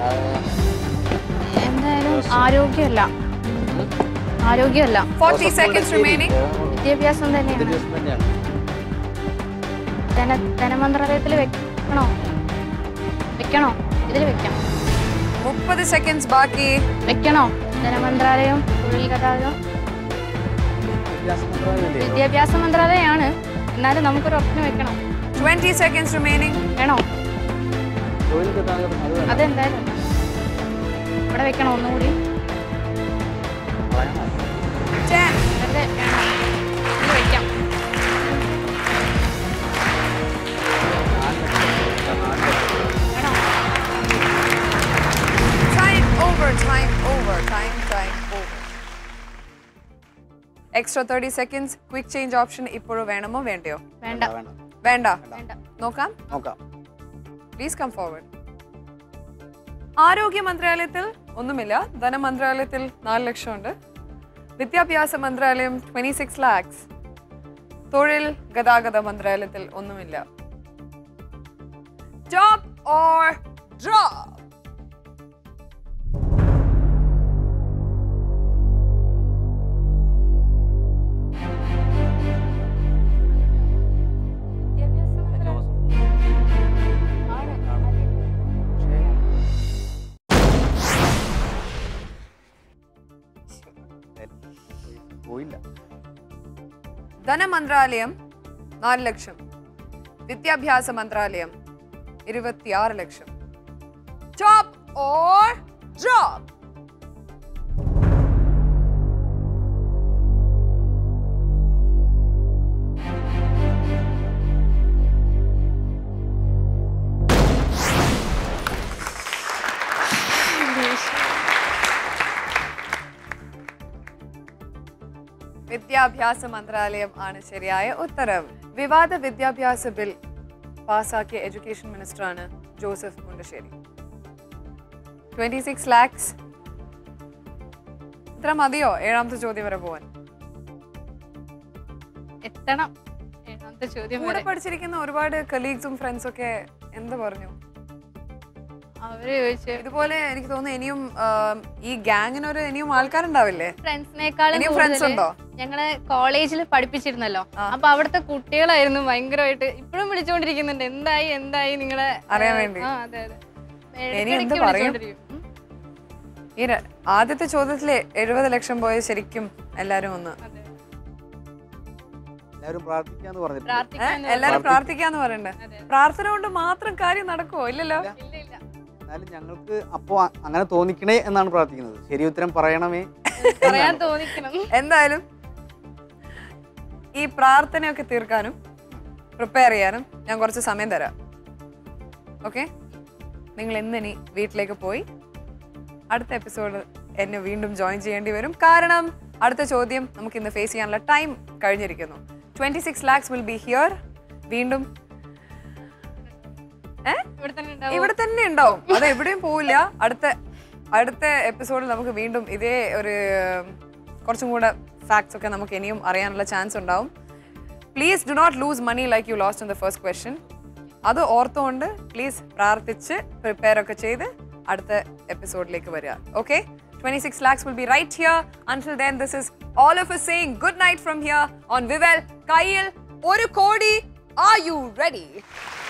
എന്തായാലും ആരോഗ്യമല്ല ആരോഗ്യമല്ല 40 seconds remaining. വിദ്യാഭ്യാസം തന്നെയാണ് വിദ്യാഭ്യാസം തന്നെയാണ് ധന ധനമന്ത്രാലയത്തിൽ വെക്കണോ വെക്കണോ ഇതിൽ വെക്കാം മുപ്പത് സെക്കൻഡ്സ് ബാക്കി വെക്കണോ ധനമന്ത്രാലയം തൊഴിൽ ഗതാഗതം വിദ്യാഭ്യാസ മന്ത്രാലയമല്ലേ? വിദ്യാഭ്യാസ മന്ത്രാലയമാണ് എന്നാലും നമുക്കൊരു ഓപ്ഷൻ വെക്കണം ട്വന്റി സെക്കൻഡ്സ് റിമൈനിങ് വേണോ തൊഴിൽ ഗതാഗതം അത് വേണം. അതെന്തായാലും വേണം. ഇവിടെ വെക്കണം ഒന്നുകൂടി കളയണം. ടെൻ വെറുതെ വേണം ഇത് വെക്കാം വേണോ Time over, time over, time, time over. Extra thirty seconds quick change option ഇപ്പോഴും വേണമോ വേണ്ടയോ വേണ്ട വേണം. വേണ്ട വേണ്ട നോക്കാം നോക്കാം പ്ലീസ് കം ഫോർവേഡ് ആരോഗ്യ മന്ത്രാലയത്തിൽ ഒന്നുമില്ല ധനമന്ത്രാലയത്തിൽ നാല് ലക്ഷം ഉണ്ട് വിദ്യാഭ്യാസ മന്ത്രാലയം ട്വന്റി സിക്സ് ലാക്സ് തൊഴിൽ ഗതാഗത മന്ത്രാലയത്തിൽ ഒന്നുമില്ല ജോബ് ഓർ ഡ്രോപ്പ് പോയില്ല ധനമന്ത്രാലയം നാല് ലക്ഷം വിദ്യാഭ്യാസ മന്ത്രാലയം ഇരുപത്തിയാറ് ലക്ഷം ടോപ്പ് ഓർ ഡ്രോപ്പ് വിദ്യാഭ്യാസ മന്ത്രാലയം ആണ് ശരിയായ ഉത്തരം വിവാദ വിദ്യാഭ്യാസ ബിൽ പാസാക്കിയ എഡ്യൂക്കേഷൻ മിനിസ്റ്ററാണ് Joseph Mundassery twenty six lakhs ഇത്ര മതിയോ ഏഴാമത്തെ ചോദ്യം വരെ പോവാൻ എത്തണം ഏഴാമത്തെ ചോദ്യം കൂടെ വരെ പഠിച്ചിരിക്കുന്ന ഒരുപാട് കലീഗ്സും ഫ്രണ്ട്സും ഒക്കെ എന്ത് പറഞ്ഞു അവര് ചോദിച്ചു ഇതുപോലെ എനിക്ക് തോന്നുന്നു ഇനിയും ആം, ഈ ഗ്യാങ്ങിനൊരു ഇനിയും ആൾക്കാരുണ്ടാവില്ലേ ഫ്രണ്ട്സിനേക്കാളും ഇനിയും ഫ്രണ്ട്സ് കൂടുതല് ഉണ്ടോ ഞങ്ങള് കോളേജിൽ പഠിപ്പിച്ചിരുന്നല്ലോ ആ. അപ്പൊ അവിടുത്തെ കുട്ടികളായിരുന്നു ഭയങ്കരമായിട്ട് ഇപ്പോഴും വിളിച്ചുകൊണ്ടിരിക്കുന്നുണ്ട് എന്തായി എന്തായി നിങ്ങളെ അറിയാൻ ഏ, വേണ്ടി. ആ, അതെ അതെ ഇനി എന്ത് ഇടയ്ക്കിടയ്ക്ക് പറയും? വിളിച്ചുകൊണ്ടിരിക്കും. ഉം, ഈ ര- ആദ്യത്തെ ചോദ്യത്തില് എഴുപത് ലക്ഷം പോയത് ശരിക്കും എല്ലാരും ഒന്ന് അതെ. എല്ലാവരും പ്രാർത്ഥിക്കാന്ന് പറഞ്ഞിട്ടുണ്ട് പ്രാർത്ഥിക്കാൻ ഏ? എല്ലാരും പ്രാർത്ഥിക്കാന്ന് പറയണ്ടേ അതെ. പ്രാർത്ഥന കൊണ്ട് മാത്രം കാര്യം നടക്കുവോ ഇല്ലല്ലോ ഇല്ല ഇല്ല എന്നാലും ഞങ്ങൾക്ക് അപ്പോൾ അങ്ങനെ തോന്നിക്കണേ എന്നാണ് പ്രാർത്ഥിക്കുന്നത് ശരി ഉത്തരം പറയണമേ പറയാൻ തോന്നിക്കണം എന്തായാലും ഈ പ്രാർത്ഥനയൊക്കെ തീർക്കാനും പ്രിപ്പയർ ചെയ്യാനും ഞാൻ കുറച്ച് സമയം തരാം ഓക്കെ നിങ്ങൾ ഇന്നിനി വീട്ടിലേക്ക് പോയി അടുത്ത എപ്പിസോഡ് എന്നെ വീണ്ടും ജോയിൻ ചെയ്യേണ്ടി വരും കാരണം അടുത്ത ചോദ്യം നമുക്ക് ഇന്ന് ഫേസ് ചെയ്യാനുള്ള ടൈം കഴിഞ്ഞിരിക്കുന്നു twenty six lakhs will be here വീണ്ടും ഏ ഇവിടെ തന്നെ ഉണ്ടാവും ഇവിടെ തന്നെ ഉണ്ടാവും അത് എവിടെയും പോവില്ല അടുത്ത അടുത്ത എപ്പിസോഡിൽ നമുക്ക് വീണ്ടും ഇതേ ഒരു ഉം, കുറച്ചും കൂടെ ഫാക്ട്സ് ഒക്കെ നമുക്ക് ഇനിയും അറിയാനുള്ള ചാൻസ് ഉണ്ടാവും please do not lose money like you lost in the first question അത് ഓർത്തുകൊണ്ട് പ്ലീസ് പ്രാർത്ഥിച്ച് പ്രിപ്പയർ ഒക്കെ ചെയ്ത് അടുത്ത എപ്പിസോഡിലേക്ക് വരിക okay twenty six lakhs will be right here until then this is all of a saying good night from here on വിവൽ കയ്യിൽ ഒരു കോടി ആർ യു റെഡി